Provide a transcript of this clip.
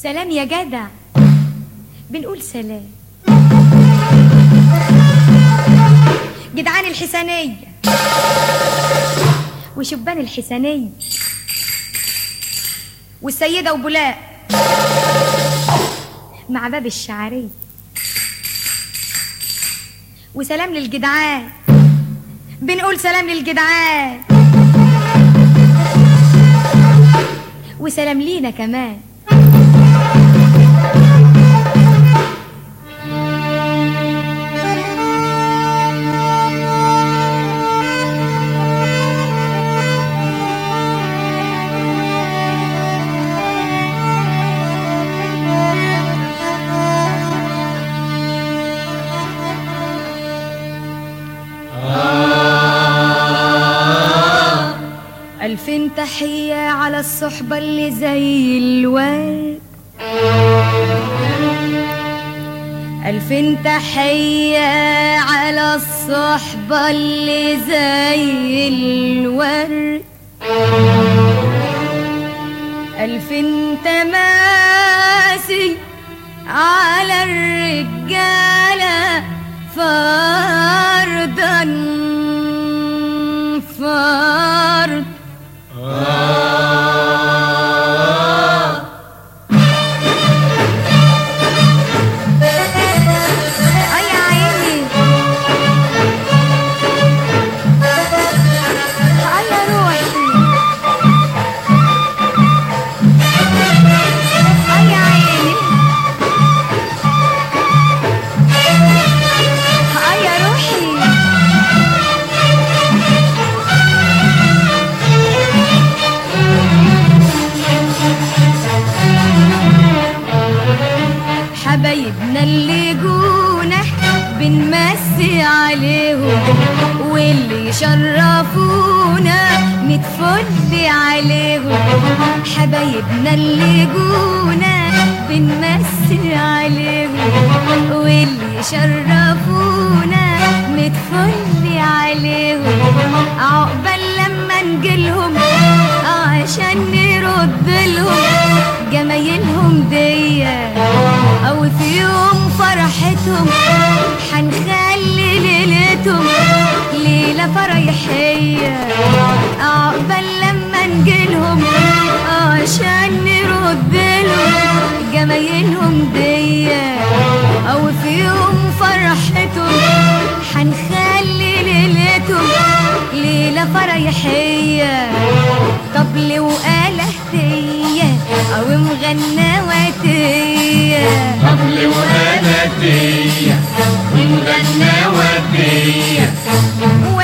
سلام يا جدع بنقول سلام جدعان الحسنية وشبان الحسنية والسيدة وبولاء مع باب الشعرية وسلام للجدعان بنقول سلام للجدعان وسلام لينا كمان ألفين تحية على الصحبة اللي زي الورد ألفين تحية على الصحبة اللي زي الورد ألفين تماسي على الرجالة فردا فرد آه يا عيني آه يا روحي آه يا عيني آه يا روحي حبايبنا اللي جونا بنمسي عليهم واللي شرفونا نتفل عليهم حبايبنا اللي جونا بنمسي عليهم واللي شرفونا نتفل عليهم عقبال لما نجيلهم عشان نرد لهم جمايلهم ديا او في يوم فرحتهم حنخلي ليلتهم ليلة فريحية عقبال لما نجيلهم عشان نرد لهم جمايلهم ديا او في يوم فرحتهم حنخلي ليلتهم ليلة فريحية طبل وآلة هدية أو مغنواتية طبل وآلاتية ومغنواتية